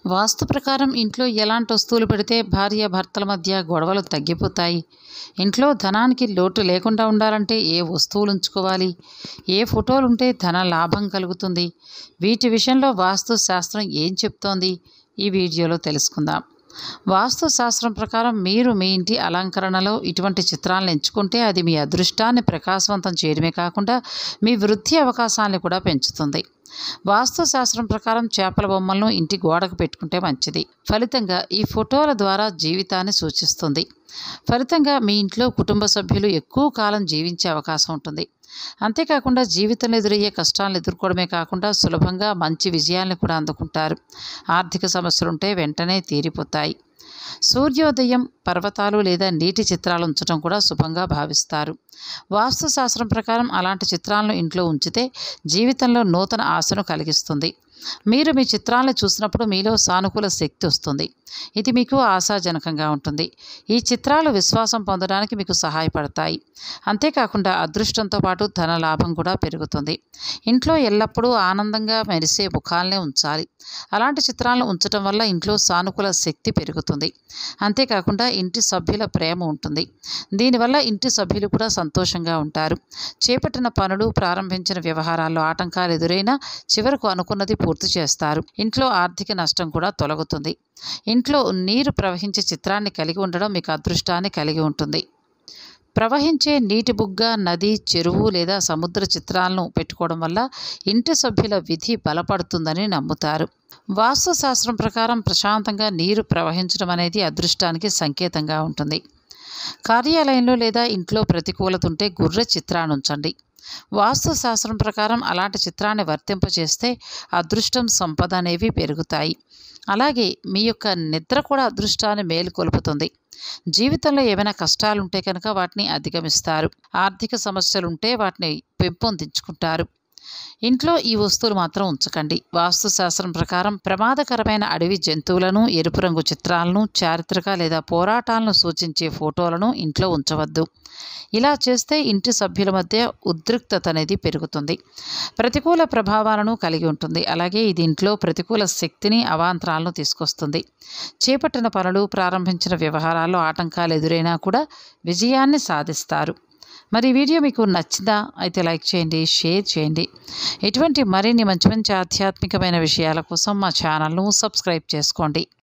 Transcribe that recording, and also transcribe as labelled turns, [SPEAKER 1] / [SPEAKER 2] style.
[SPEAKER 1] వాస్తు ప్రకారం ఇంట్లో ఎలాంటి వస్తువులు పెడితే భార్య భర్తల మధ్య గొడవలు తగ్గిపోతాయి ఇంట్లో ధనానికి లోటు లేకుండా ఉండాలంటే ఏ వస్తువులు ఉంచుకోవాలి ఏ ఫోటోలు ఉంటే ధన లాభం కలుగుతుంది వీటి విషయంలో వాస్తు శాస్త్రం ఏం చెప్తోంది ఈ వీడియోలో తెలుసుకుందాం వాస్తు శాస్త్రం ప్రకారం మీరు మీ ఇంటి అలంకరణలో ఇటువంటి చిత్రాలను ఎంచుకుంటే అది మీ అదృష్టాన్ని ప్రకాశవంతం చేయడమే కాకుండా మీ వృద్ధి అవకాశాలను కూడా పెంచుతుంది వాస్తు శాస్త్రం ప్రకారం చేపల బొమ్మలను ఇంటి గోడకు పెట్టుకుంటే మంచిది ఫలితంగా ఈ ఫోటోల ద్వారా జీవితాన్ని సూచిస్తుంది ఫలితంగా మీ ఇంట్లో కుటుంబ సభ్యులు ఎక్కువ కాలం జీవించే అవకాశం ఉంటుంది అంతేకాకుండా జీవితంలో ఎదురయ్యే కష్టాలను ఎదుర్కోవడమే కాకుండా సులభంగా మంచి విజయాలను కూడా అందుకుంటారు ఆర్థిక సమస్యలుంటే వెంటనే తీరిపోతాయి సూర్యోదయం పర్వతాలు లేదా నీటి చిత్రాలు ఉంచడం కూడా శుభంగా భావిస్తారు వాస్తు శాస్త్రం ప్రకారం అలాంటి చిత్రాలను ఇంట్లో ఉంచితే జీవితంలో నూతన ఆశను కలిగిస్తుంది మీరు మీ చిత్రాలను చూసినప్పుడు మీలో సానుకూల శక్తి వస్తుంది ఇది మీకు ఆశాజనకంగా ఉంటుంది ఈ చిత్రాలు విశ్వాసం పొందడానికి మీకు సహాయపడతాయి అంతేకాకుండా అదృష్టంతో పాటు ధన లాభం కూడా పెరుగుతుంది ఇంట్లో ఎల్లప్పుడూ ఆనందంగా మెరిసే ముఖాలనే ఉంచాలి అలాంటి చిత్రాలను ఉంచడం వల్ల ఇంట్లో సానుకూల శక్తి పెరుగుతుంది అంతేకాకుండా ఇంటి సభ్యుల ప్రేమ ఉంటుంది దీనివల్ల ఇంటి సభ్యులు కూడా సంతోషంగా ఉంటారు చేపట్టిన పనులు ప్రారంభించిన వ్యవహారాల్లో ఆటంకాలు ఎదురైనా చివరకు అనుకున్నది పూర్తి చేస్తారు ఇంట్లో ఆర్థిక నష్టం కూడా తొలగుతుంది ఇంట్లో నీరు ప్రవహించే చిత్రాన్ని కలిగి ఉండడం మీకు అదృష్టాన్ని కలిగి ఉంటుంది ప్రవహించే నీటి బుగ్గ నది చెరువు లేదా సముద్ర చిత్రాలను పెట్టుకోవడం వల్ల ఇంటి సభ్యుల విధి బలపడుతుందని నమ్ముతారు వాస్తు శాస్త్రం ప్రకారం ప్రశాంతంగా నీరు ప్రవహించడం అనేది అదృష్టానికి సంకేతంగా ఉంటుంది కార్యాలయంలో లేదా ఇంట్లో ప్రతికూలత ఉంటే గుర్రె చిత్రాన్ని ఉంచండి వాస్తు శాస్త్రం ప్రకారం అలాంటి చిత్రాన్ని వర్తింపచేస్తే అదృష్టం సంపద అనేవి పెరుగుతాయి అలాగే మీ యొక్క నిద్ర కూడా అదృష్టాన్ని మేలుకొల్పుతుంది జీవితంలో ఏమైనా కష్టాలుంటే కనుక వాటిని అధిగమిస్తారు ఆర్థిక సమస్యలుంటే వాటిని పెంపొందించుకుంటారు ఇంట్లో ఈ వస్తువులు మాత్రం ఉంచకండి వాస్తు శాస్త్రం ప్రకారం ప్రమాదకరమైన అడవి జంతువులను ఎరుపు రంగు చిత్రాలను చారిత్రక లేదా పోరాటాలను సూచించే ఫోటోలను ఇంట్లో ఉంచవద్దు ఇలా చేస్తే ఇంటి సభ్యుల మధ్య ఉద్రిక్తత అనేది పెరుగుతుంది ప్రతికూల ప్రభావాలను కలిగి ఉంటుంది అలాగే ఇది ఇంట్లో ప్రతికూల శక్తిని అవాంతరాలను తీసుకొస్తుంది చేపట్టిన పనులు ప్రారంభించిన వ్యవహారాల్లో ఆటంకాలు ఎదురైనా కూడా విజయాన్ని సాధిస్తారు మరి ఈ వీడియో మీకు నచ్చిందా అయితే లైక్ చేయండి షేర్ చేయండి ఇటువంటి మరిన్ని మంచి మంచి ఆధ్యాత్మికమైన విషయాల కోసం మా ఛానల్ను సబ్స్క్రైబ్ చేసుకోండి